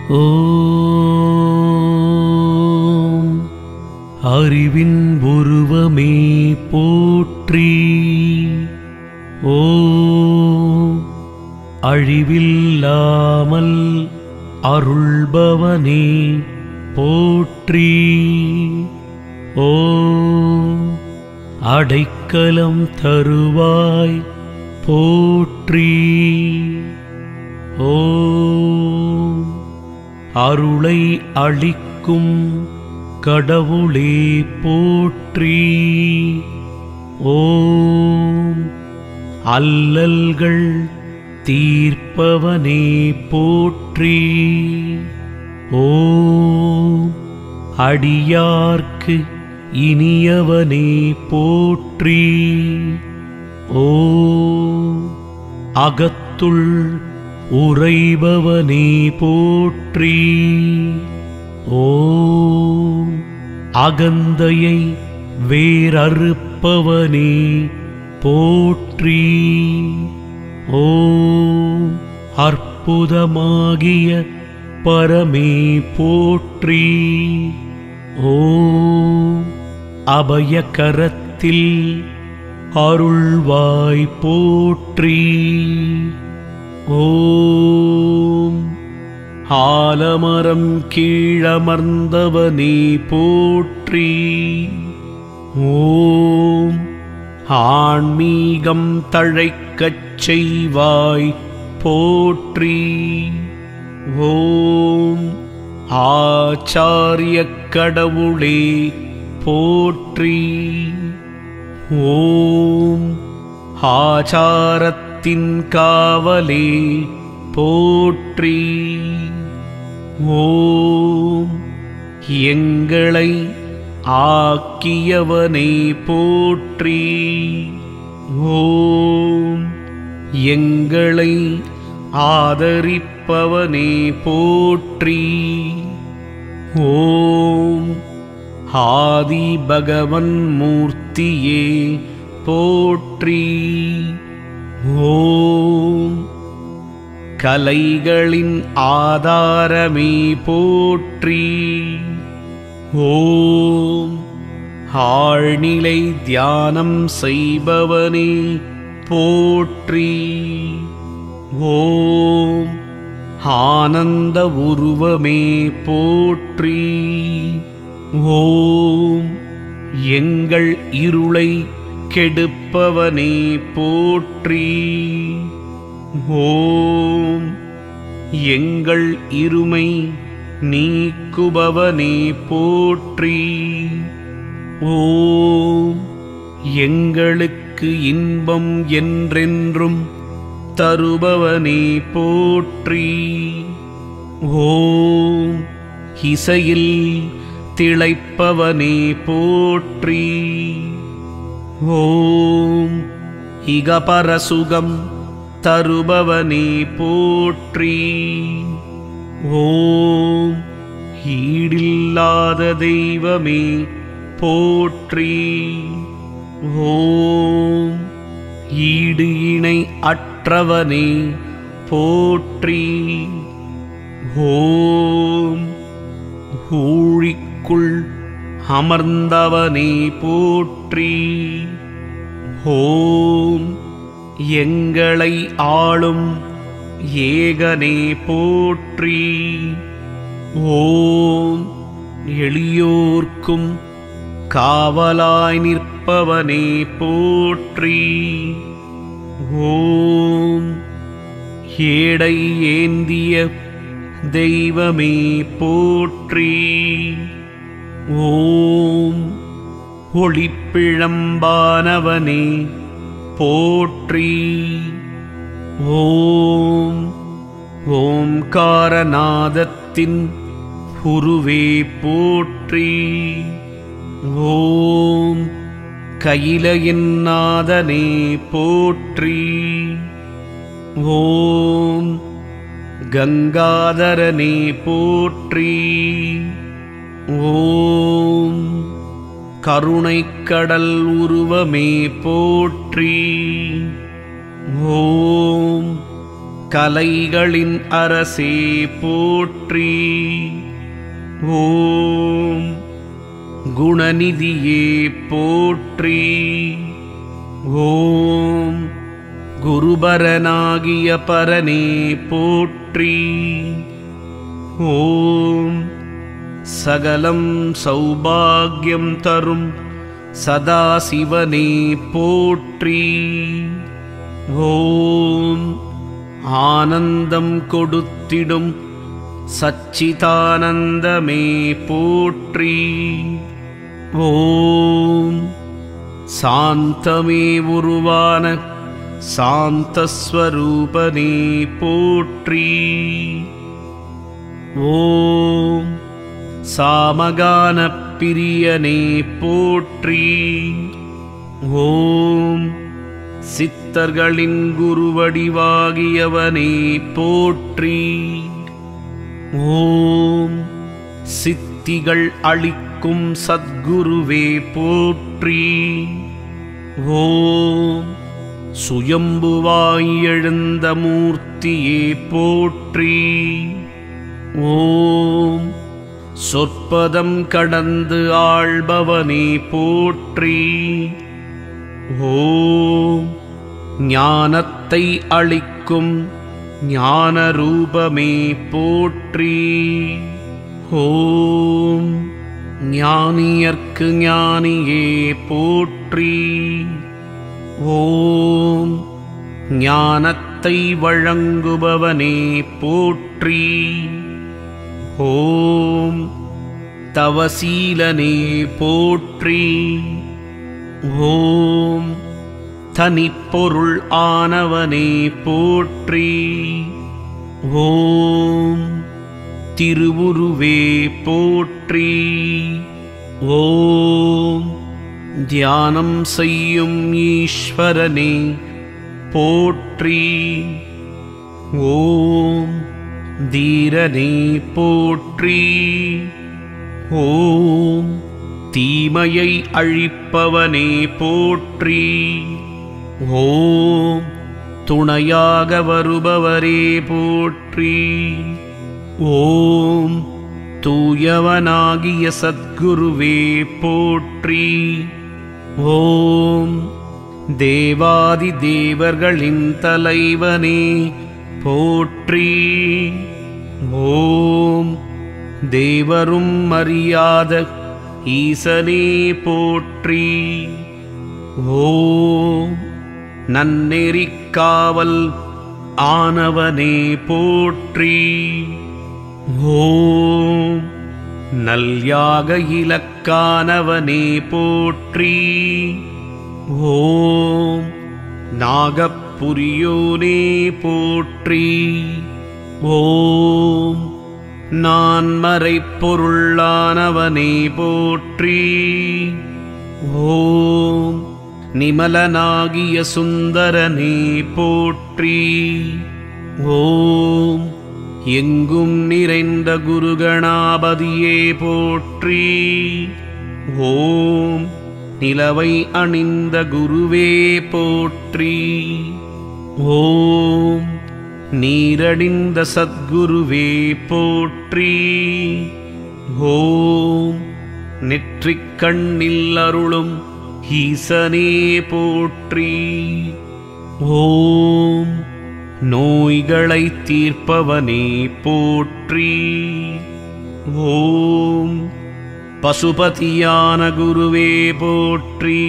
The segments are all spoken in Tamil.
ஓம் அறிவின் உருவமே போற்றி ஓ அழிவில்லாமல் அருள்பவனே போற்றி ஓ அடைக்கலம் தருவாய் போற்றி ஓ அருளை அளிக்கும் கடவுளே போற்றி ஓம் அல்லல்கள் தீர்ப்பவனே போற்றி ஓம் அடியார்க்கு இனியவனே போற்றி ஓம் அகத்துள் உறைபவனே போற்றி ஓம் அகந்தையை வேறறுப்பவனே போற்றி ஓம் அற்புதமாகிய பரமே போற்றி ஓம் அபயகரத்தில் அருள்வாய் போற்றி ஓம் ஆலமரம் கீழமர்ந்தவனே போற்றி ஓம் ஆன்மீகம் தழைக்கச் செய்வாய் போற்றி ஓம் ஆச்சாரிய கடவுளே போற்றி ஓம் ஆச்சாரத்தின் காவலே போற்றி ஓம் எங்களை ஆக்கியவனே போற்றி ஓம் எங்களை ஆதரிப்பவனே போற்றி ஓம் ஆதி பகவன் மூர்த்தியே போற்றி ஓம் கலைகளின் ஆதாரமே போற்றி ஓம் ஆழ்நிலை தியானம் செய்பவனே போற்றி ஓம் ஆனந்த உருவமே போற்றி ஓம் எங்கள் இருளை கெடுப்பவனே போற்றி ஓம் எங்கள் இருமை நீக்குபவனே போற்றி ஓம் எங்களுக்கு இன்பம் என்றென்றும் தருபவனே போற்றி ஓம் இசையில் திளைப்பவனே போற்றி ஓம் இகபரசுகம் தருபவனே போற்றி ஓம் ஈடில்லாத தெய்வமே போற்றி ஓம் ஈடு இணை அற்றவனே போற்றி ஓம் ஊழிக்குள் அமர்ந்தவனே போற்றி ஓம் எங்களை ஆளும் ஏகனே போற்றி ஓம் எளியோர்க்கும் காவலாய் நிற்பவனே போற்றி ஓம் ஏடை ஏந்திய தெய்வமே போற்றி ஓம் ஒளிப்பிழம்பானவனே போற்றி ஓம் ஓம்காரநாதத்தின் உருவே போற்றி ஓம் கையிலையின் நாதனே போற்றி ஓம் கங்காதரனே போற்றி ஓம் கருணைக்கடல் உருவமே போற்றி ஓம் கலைகளின் அரசே போற்றி ஓம் குணநிதியே போற்றி ஓம் குருபரனாகிய பரனே போற்றி ஓம் சகலம் சௌபாகியம் தரும் சதாசிவனே போற்றி ஓம் ஆனந்தம் கொடுத்திடும் சச்சிதானந்தமே போற்றி ஓம் சாந்தமே உருவான சாந்தஸ்வரூபனே போற்றி ஓம் சாமகான பிரியனே போற்றி ஓம் சித்தர்களின் குருவடிவாகியவனே போற்றி ஓம் சித்திகள் அளிக்கும் சத்குருவே போற்றி ஓம் சுயம்புவாய் எழுந்த மூர்த்தியே போற்றி ஓம் சொற்பதம் கடந்து ஆள்பவனே போற்றி ஓம் ஞானத்தை அளிக்கும் ஞான ரூபமே போற்றி ஓம் ஞானியர்க்கு ஞானியே போற்றி ஓம் ஞானத்தை வழங்குபவனே போற்றி ஓம் தவசீலனே போற்றி ஓம் தனிப்பொருள் ஆனவனே போற்றி ஓம் திருவுருவே போற்றி ஓம் தியானம் செய்யும் ஈஸ்வரனே போற்றி ஓம் தீரனே போற்றி ஓம் தீமையை அழிப்பவனே போற்றி ஓம் துணையாக வருபவரே போற்றி ஓம் தூயவனாகிய சத்குருவே போற்றி ஓம் தேவாதி தேவர்களின் தலைவனே போற்றி ஓம் தேவரும் அறியாத ஈசனே போற்றி ஓம் நன்னெறிக்காவல் ஆனவனே போற்றி ஓம் நல்யாக இலக்கானவனே போற்றி ஓம் நாகப்புரியோனே போற்றி ஓம் நான் மறைப்பொருளானவனே போற்றி ஓம் நிமலனாகிய சுந்தரனே போற்றி ஓம் எங்கும் நிறைந்த குருகணாபதியே போற்றி ஓம் நிலவை அணிந்த குருவே போற்றி ஓம் நீரடிந்த சத்குருவே போற்றி ஓம் நெற்றிக் கண்ணில் அருளும் ஈசனே போற்றி ஓம் நோய்களை தீர்ப்பவனே போற்றி ஓம் பசுபதியான குருவே போற்றி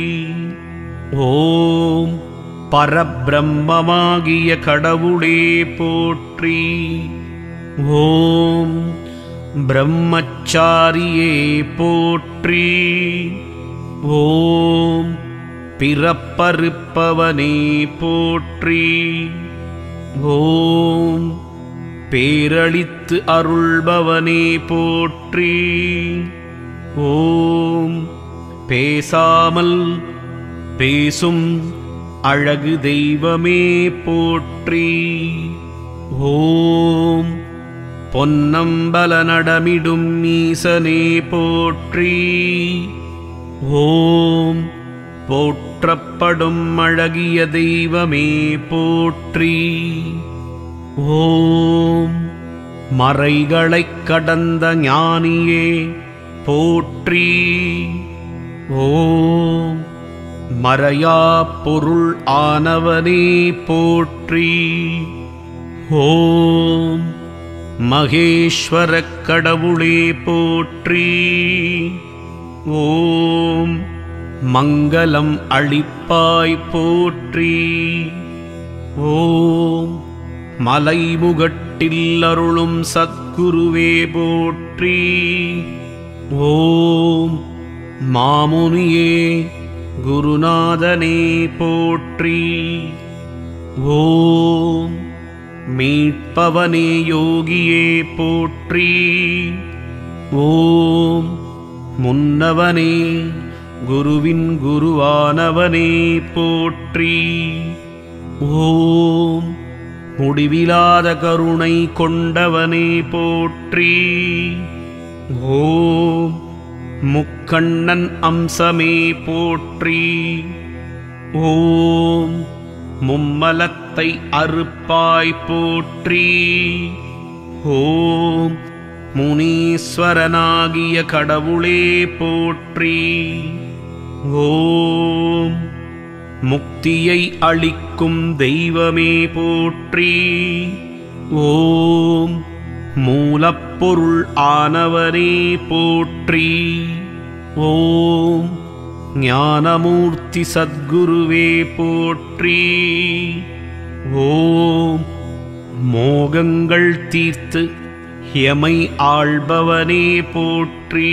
ஓம் பரபிரம்மமாகிய கடவுளே போற்றி ஓம் பிரம்மச்சாரியே போற்றி ஓம் பிறப்பறுப்பவனே போற்றி ஓம் பேரளித்து அருள்பவனே போற்றி ஓம் பேசாமல் பேசும் அழகு தெய்வமே போற்றி ஓம் பொன்னம்பல நடமிடும் ஈசனே போற்றி ஓம் போற்றப்படும் அழகிய தெய்வமே போற்றி ஓம் மறைகளைக் கடந்த ஞானியே போற்றி ஓம் மறையா பொருள் ஆனவனே போற்றி ஓம் மகேஸ்வரக் கடவுளே போற்றி ஓம் மங்களம் அளிப்பாய் போற்றி ஓம் மலைமுகட்டில் அருளும் சத்குருவே போற்றி ஓம் மாமுனியே குருநாதனே போற்றி ஓம் மீட்பவனே யோகியே போற்றி ஓம் முன்னவனே குருவின் குருவானவனே போற்றி ஓம் முடிவிலாத கருணை கொண்டவனே போற்றி ஓம் முக்கண்ணன் அம்சமே போற்றி ஓம் மும்மலத்தை அறுப்பாய் போற்றி ஓம் முனீஸ்வரனாகிய கடவுளே போற்றி ஓம் முக்தியை அளிக்கும் தெய்வமே போற்றி ஓம் மூலப்பொருள் ஆனவரே போற்றி ஓம் ஞானமூர்த்தி சத்குருவே போற்றி ஓம் மோகங்கள் தீர்த்து எமை ஆள்பவனே போற்றி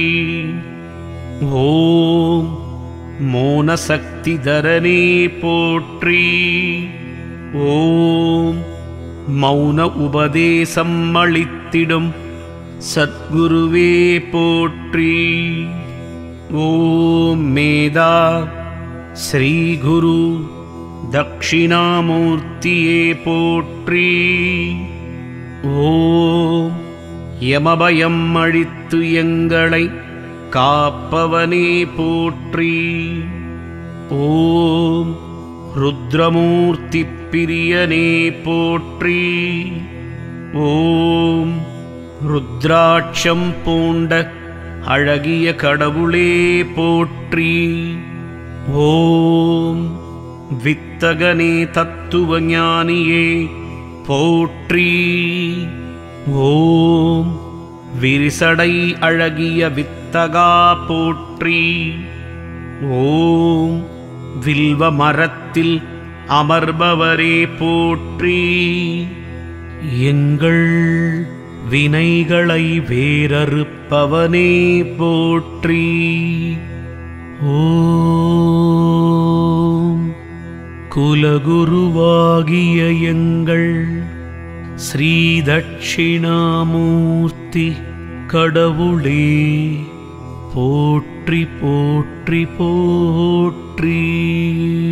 ஓம் மோனசக்தி தரனே போற்றி ஓம் மௌன உபதேசம் அளித்திடும் சத்குருவே போற்றி ஓம் மேதா ஸ்ரீகுரு தக்ஷிணாமூர்த்தியே போற்றி ஓம் யமபயம் அழித்து எங்களை காப்பவனே போற்றி ஓம் ருத்ரமூர்த்தி பிரியனே போற்றி ஓம் ருத்ராட்சம் பூண்ட அழகிய கடவுளே போற்றி ஓம் வித்தகனே தத்துவ ஞானியே போற்றி ஓம் விரிசடை அழகிய வித்தகா போற்றி ஓம் வில்வ மரத்தில் அமர்பவரே போற்றி எங்கள் வினைகளை வேறறுப்பவனே போற்றி ஓம் குலகுருவாகிய எங்கள் ஸ்ரீதட்சிணாமூர்த்தி கடவுளே போற்றி போற்றி போற்றி